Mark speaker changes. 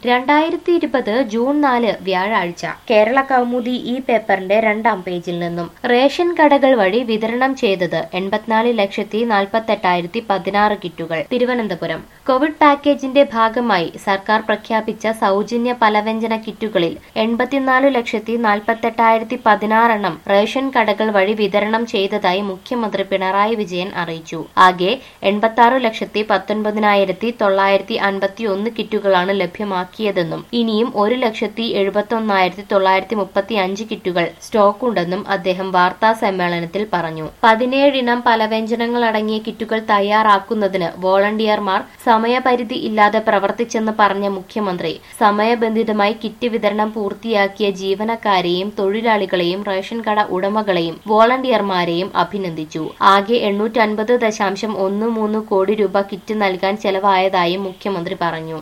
Speaker 1: രണ്ടായിരത്തി ഇരുപത് ജൂൺ നാല് വ്യാഴാഴ്ച കേരള കൗമുദി ഈ പേപ്പറിന്റെ രണ്ടാം പേജിൽ നിന്നും റേഷൻ കടകൾ വഴി വിതരണം ചെയ്തത് എൺപത്തിനാല് ലക്ഷത്തി നാൽപ്പത്തെട്ടായിരത്തി പതിനാറ് കിറ്റുകൾ തിരുവനന്തപുരം കോവിഡ് പാക്കേജിന്റെ ഭാഗമായി സർക്കാർ പ്രഖ്യാപിച്ച സൗജന്യ പലവ്യഞ്ജന കിറ്റുകളിൽ എൺപത്തിനാല് ലക്ഷത്തി നാൽപ്പത്തെട്ടായിരത്തി പതിനാറെണ്ണം റേഷൻ കടകൾ വഴി വിതരണം ചെയ്തതായി മുഖ്യമന്ത്രി പിണറായി വിജയൻ അറിയിച്ചു ആകെ എൺപത്തി ആറ് ലക്ഷത്തി പത്തൊൻപതിനായിരത്തി തൊള്ളായിരത്തി അൻപത്തി ഒന്ന് കിറ്റുകളാണ് ലഭ്യമാക്കിയതെന്നും ഇനിയും ഒരു ലക്ഷത്തി എഴുപത്തി ഒന്നായിരത്തി തൊള്ളായിരത്തി മുപ്പത്തി അഞ്ച് കിറ്റുകൾ സ്റ്റോക്കുണ്ടെന്നും അദ്ദേഹം വാർത്താ സമ്മേളനത്തിൽ പറഞ്ഞു പതിനേഴിനം പലവ്യഞ്ജനങ്ങൾ അടങ്ങിയ കിറ്റുകൾ തയ്യാറാക്കുന്നതിന് വോളണ്ടിയർമാർ സമയപരിധി ഇല്ലാതെ പ്രവർത്തിച്ചെന്ന് പറഞ്ഞ മുഖ്യമന്ത്രി സമയബന്ധിതമായി കിറ്റ് വിതരണം പൂർത്തിയാക്കിയ ജീവനക്കാരെയും തൊഴിലാളികളെയും റേഷൻ കട ഉടമകളെയും വോളണ്ടിയർമാരെയും അഭിനന്ദിച്ചു ആകെ എണ്ണൂറ്റി അൻപത് ദശാംശം ഒന്ന് മൂന്ന് കോടി രൂപ കിറ്റ് നൽകാൻ ചെലവായതായും മുഖ്യമന്ത്രി പറഞ്ഞു